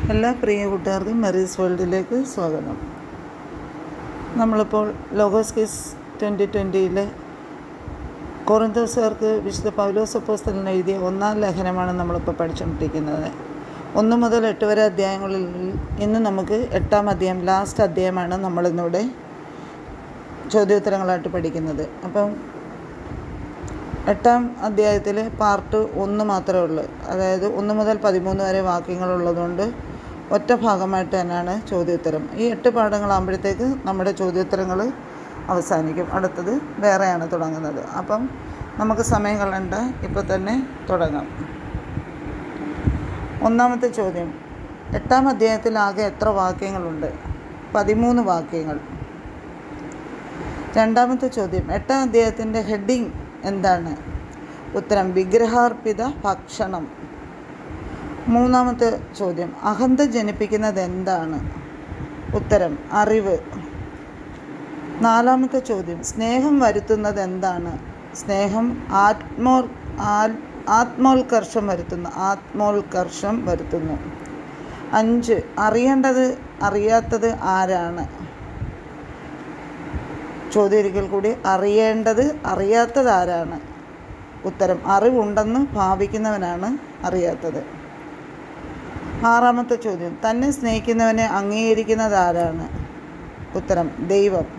എല്ലാ പ്രിയ കൂട്ടുകാർക്കും മെറീസ് വേൾഡിലേക്ക് സ്വാഗതം നമ്മളിപ്പോൾ ലോഗോസ് കിസ് ട്വൻ്റി ട്വൻ്റിയിലെ കോറിന്തോസുകാർക്ക് വിശുദ്ധ പൗലോസപ്പോസ്തലൻ എഴുതിയ ഒന്നാം ലേഖനമാണ് നമ്മളിപ്പോൾ പഠിച്ചുകൊണ്ടിരിക്കുന്നത് ഒന്ന് മുതൽ എട്ട് വരെ അധ്യായങ്ങളിൽ ഇന്ന് നമുക്ക് എട്ടാം അധ്യായം ലാസ്റ്റ് അധ്യായമാണ് നമ്മളിന്നിവിടെ ചോദ്യോത്തരങ്ങളായിട്ട് പഠിക്കുന്നത് അപ്പം എട്ടാം അധ്യായത്തിൽ പാർട്ട് ഒന്ന് മാത്രമേ ഉള്ളൂ അതായത് ഒന്ന് മുതൽ പതിമൂന്ന് വരെ വാക്യങ്ങളുള്ളതുകൊണ്ട് ഒറ്റ ഭാഗമായിട്ട് തന്നെയാണ് ചോദ്യോത്തരം ഈ എട്ട് പാഠങ്ങളാകുമ്പോഴത്തേക്ക് നമ്മുടെ ചോദ്യോത്തരങ്ങൾ അവസാനിക്കും അടുത്തത് വേറെയാണ് തുടങ്ങുന്നത് അപ്പം നമുക്ക് സമയം കളയണ്ട ഇപ്പോൾ തന്നെ തുടങ്ങാം ഒന്നാമത്തെ ചോദ്യം എട്ടാം അധ്യായത്തിൽ ആകെ എത്ര വാക്യങ്ങളുണ്ട് പതിമൂന്ന് വാക്യങ്ങൾ രണ്ടാമത്തെ ചോദ്യം എട്ടാം അധ്യായത്തിൻ്റെ ഹെഡിങ് എന്താണ് ഉത്തരം വിഗ്രഹാർപ്പിത ഭക്ഷണം മൂന്നാമത്തെ ചോദ്യം അഹന്ത ജനിപ്പിക്കുന്നത് എന്താണ് ഉത്തരം അറിവ് നാലാമത്തെ ചോദ്യം സ്നേഹം വരുത്തുന്നത് എന്താണ് സ്നേഹം ആത്മോ ആൽ- ആത്മോത്കർഷം വരുത്തുന്നു ആത്മോത്കർഷം വരുത്തുന്നു അഞ്ച് അറിയേണ്ടത് അറിയാത്തത് ആരാണ് ചോദ്യം ഒരിക്കൽ കൂടി അറിയേണ്ടത് അറിയാത്തത് ആരാണ് ഉത്തരം അറിവുണ്ടെന്ന് ഭാവിക്കുന്നവനാണ് അറിയാത്തത് ആറാമത്തെ ചോദ്യം തന്നെ സ്നേഹിക്കുന്നവനെ അംഗീകരിക്കുന്നത് ആരാണ് ഉത്തരം ദൈവം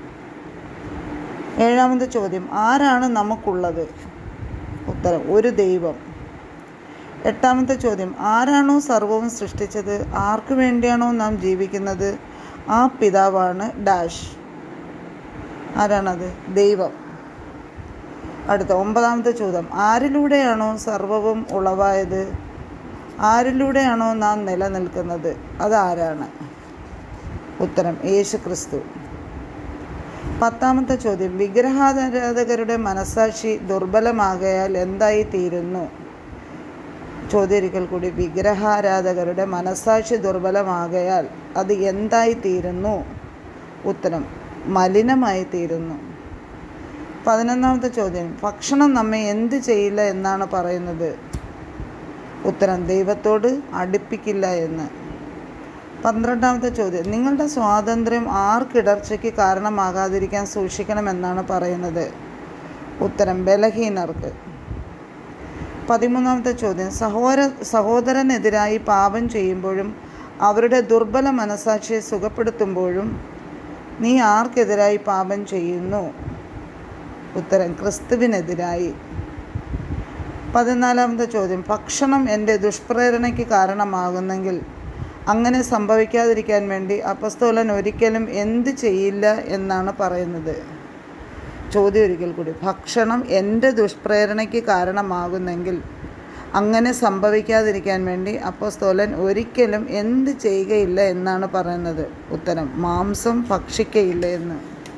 ഏഴാമത്തെ ചോദ്യം ആരാണ് നമുക്കുള്ളത് ഉത്തരം ഒരു ദൈവം എട്ടാമത്തെ ചോദ്യം ആരാണോ സർവവും സൃഷ്ടിച്ചത് ആർക്കു വേണ്ടിയാണോ നാം ജീവിക്കുന്നത് ആ പിതാവാണ് ഡാഷ് ആരാണത് ദൈവം അടുത്ത ഒമ്പതാമത്തെ ചോദ്യം ആരിലൂടെയാണോ സർവവും ഉളവായത് ആരിലൂടെയാണോ നാം നിലനിൽക്കുന്നത് അതാരാണ് ഉത്തരം യേശു ക്രിസ്തു പത്താമത്തെ ചോദ്യം വിഗ്രഹാരാധകരുടെ മനസാക്ഷി ദുർബലമാകയാൽ എന്തായി തീരുന്നു ചോദ്യം ഒരിക്കൽ കൂടി വിഗ്രഹാരാധകരുടെ മനസാക്ഷി ദുർബലമാകയാൽ അത് എന്തായി തീരുന്നു ഉത്തരം മലിനമായി തീരുന്നു പതിനൊന്നാമത്തെ ചോദ്യം ഭക്ഷണം നമ്മെ എന്ത് ചെയ്യില്ല എന്നാണ് പറയുന്നത് ഉത്തരം ദൈവത്തോട് അടുപ്പിക്കില്ല എന്ന് പന്ത്രണ്ടാമത്തെ ചോദ്യം നിങ്ങളുടെ സ്വാതന്ത്ര്യം ആർക്കിടർച്ചയ്ക്ക് കാരണമാകാതിരിക്കാൻ സൂക്ഷിക്കണമെന്നാണ് പറയുന്നത് ഉത്തരം ബലഹീനർക്ക് പതിമൂന്നാമത്തെ ചോദ്യം സഹോദര സഹോദരനെതിരായി പാപം ചെയ്യുമ്പോഴും അവരുടെ ദുർബല മനസാക്ഷിയെ സുഖപ്പെടുത്തുമ്പോഴും നീ ആർക്കെതിരായി പാപം ചെയ്യുന്നു ഉത്തരം ക്രിസ്തുവിനെതിരായി പതിനാലാമത്തെ ചോദ്യം ഭക്ഷണം എൻ്റെ ദുഷ്പ്രേരണയ്ക്ക് കാരണമാകുന്നെങ്കിൽ അങ്ങനെ സംഭവിക്കാതിരിക്കാൻ വേണ്ടി അപ്പസ്തോലൻ ഒരിക്കലും എന്ത് ചെയ്യില്ല എന്നാണ് പറയുന്നത് ചോദ്യം ഒരിക്കൽ കൂടി ഭക്ഷണം എൻ്റെ ദുഷ്പ്രേരണയ്ക്ക് കാരണമാകുന്നെങ്കിൽ അങ്ങനെ സംഭവിക്കാതിരിക്കാൻ വേണ്ടി അപ്പസ്തോലൻ ഒരിക്കലും എന്ത് ചെയ്യുകയില്ല എന്നാണ് പറയുന്നത് ഉത്തരം മാംസം ഭക്ഷിക്കയില്ല എന്ന്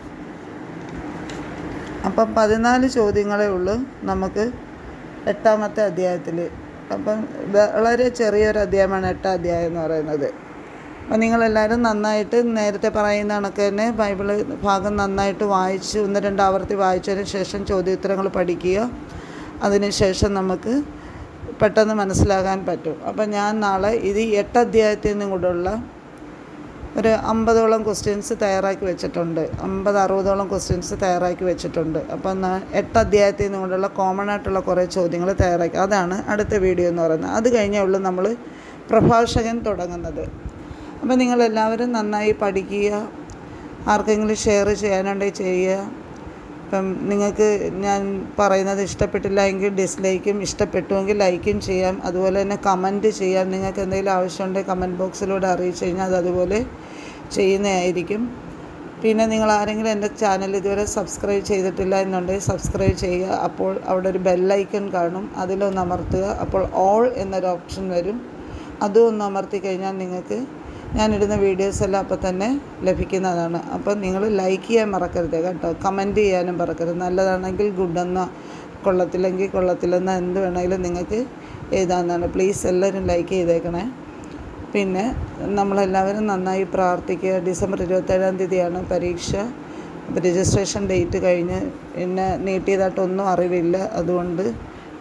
അപ്പം പതിനാല് ചോദ്യങ്ങളേ ഉള്ളൂ നമുക്ക് എട്ടാമത്തെ അധ്യായത്തിൽ അപ്പം വളരെ ചെറിയൊരു അധ്യായമാണ് എട്ടാം അധ്യായം എന്ന് പറയുന്നത് അപ്പം നിങ്ങളെല്ലാവരും നന്നായിട്ട് നേരത്തെ പറയുന്ന കണക്ക് തന്നെ ബൈബിൾ ഭാഗം നന്നായിട്ട് വായിച്ച് ഒന്ന് രണ്ട് ആവർത്തി വായിച്ചതിന് ശേഷം ചോദ്യോത്തരങ്ങൾ പഠിക്കുക അതിനുശേഷം നമുക്ക് പെട്ടെന്ന് മനസ്സിലാകാൻ പറ്റും അപ്പം ഞാൻ നാളെ ഇത് ഈ എട്ട് അധ്യായത്തിൽ നിന്നും കൂടെയുള്ള ഒരു അമ്പതോളം ക്വസ്റ്റ്യൻസ് തയ്യാറാക്കി വെച്ചിട്ടുണ്ട് അമ്പത് അറുപതോളം ക്വസ്റ്റ്യൻസ് തയ്യാറാക്കി വെച്ചിട്ടുണ്ട് അപ്പം ഞാൻ എട്ട് അധ്യായത്തിൽ നിന്നുകൊണ്ടുള്ള കോമൺ ആയിട്ടുള്ള കുറേ ചോദ്യങ്ങൾ തയ്യാറാക്കി അതാണ് അടുത്ത വീഡിയോ എന്ന് പറയുന്നത് അത് കഴിഞ്ഞേ ഉള്ളൂ നമ്മൾ പ്രഭാഷകൻ തുടങ്ങുന്നത് അപ്പം നിങ്ങളെല്ലാവരും നന്നായി പഠിക്കുക ആർക്കെങ്കിലും ഷെയർ ചെയ്യാനുണ്ടെങ്കിൽ ചെയ്യുക ഇപ്പം നിങ്ങൾക്ക് ഞാൻ പറയുന്നത് ഇഷ്ടപ്പെട്ടില്ല എങ്കിൽ ഡിസ്ലൈക്കും ഇഷ്ടപ്പെട്ടുവെങ്കിൽ ലൈക്കും ചെയ്യാം അതുപോലെ തന്നെ കമൻറ്റ് ചെയ്യാം നിങ്ങൾക്ക് എന്തെങ്കിലും ആവശ്യമുണ്ടെങ്കിൽ കമൻറ്റ് ബോക്സിലൂടെ അറിയിച്ചു കഴിഞ്ഞാൽ അത് അതുപോലെ ചെയ്യുന്നതായിരിക്കും പിന്നെ നിങ്ങൾ ആരെങ്കിലും എൻ്റെ ചാനൽ ഇതുവരെ സബ്സ്ക്രൈബ് ചെയ്തിട്ടില്ല എന്നുണ്ടെങ്കിൽ സബ്സ്ക്രൈബ് ചെയ്യുക അപ്പോൾ അവിടെ ഒരു ബെല്ലൈക്കൺ കാണും അതിലൊന്ന് അമർത്തുക അപ്പോൾ ഓൾ എന്നൊരു ഓപ്ഷൻ വരും അതും ഒന്ന് അമർത്തി കഴിഞ്ഞാൽ നിങ്ങൾക്ക് ഞാനിടുന്ന വീഡിയോസ് എല്ലാം അപ്പോൾ തന്നെ ലഭിക്കുന്നതാണ് അപ്പോൾ നിങ്ങൾ ലൈക്ക് ചെയ്യാൻ മറക്കരുത് കേട്ടോ കമൻറ്റ് ചെയ്യാനും മറക്കരുത് നല്ലതാണെങ്കിൽ ഗുഡ് എന്നോ കൊള്ളത്തില്ലെങ്കിൽ കൊള്ളത്തില്ലെന്നോ എന്ത് വേണമെങ്കിലും നിങ്ങൾക്ക് എഴുതാവുന്നതാണ് പ്ലീസ് എല്ലാവരും ലൈക്ക് ചെയ്തേക്കണേ പിന്നെ നമ്മളെല്ലാവരും നന്നായി പ്രാർത്ഥിക്കുക ഡിസംബർ ഇരുപത്തേഴാം തീയതിയാണ് പരീക്ഷ അപ്പോൾ രജിസ്ട്രേഷൻ ഡേറ്റ് കഴിഞ്ഞ് പിന്നെ നീട്ടിയതായിട്ടൊന്നും അറിവില്ല അതുകൊണ്ട്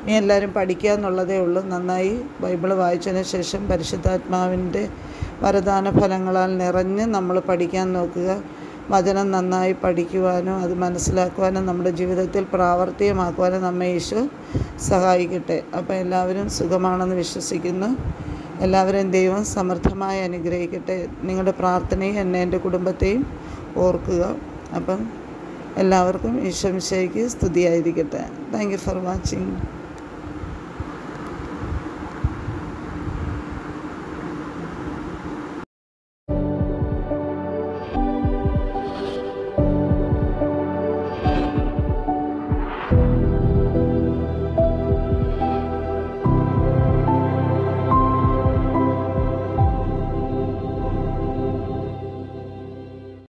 ഇനി എല്ലാവരും പഠിക്കുക എന്നുള്ളതേ ഉള്ളൂ നന്നായി ബൈബിൾ വായിച്ചതിന് ശേഷം പരിശുദ്ധാത്മാവിൻ്റെ വരദാന ഫലങ്ങളാൽ നിറഞ്ഞ് നമ്മൾ പഠിക്കാൻ നോക്കുക വചനം നന്നായി പഠിക്കുവാനും അത് മനസ്സിലാക്കുവാനും നമ്മുടെ ജീവിതത്തിൽ പ്രാവർത്തികമാക്കുവാനും നമ്മെ ഈശോ സഹായിക്കട്ടെ അപ്പോൾ എല്ലാവരും സുഖമാണെന്ന് വിശ്വസിക്കുന്നു എല്ലാവരെയും ദൈവം സമൃദ്ധമായി അനുഗ്രഹിക്കട്ടെ നിങ്ങളുടെ പ്രാർത്ഥനയും എന്നെ എൻ്റെ കുടുംബത്തെയും ഓർക്കുക അപ്പം എല്ലാവർക്കും ഈശോ മിശിഹായ്ക്ക് സ്തുതിയായിരിക്കട്ടെ താങ്ക് യു ഫോർ വാച്ചിങ്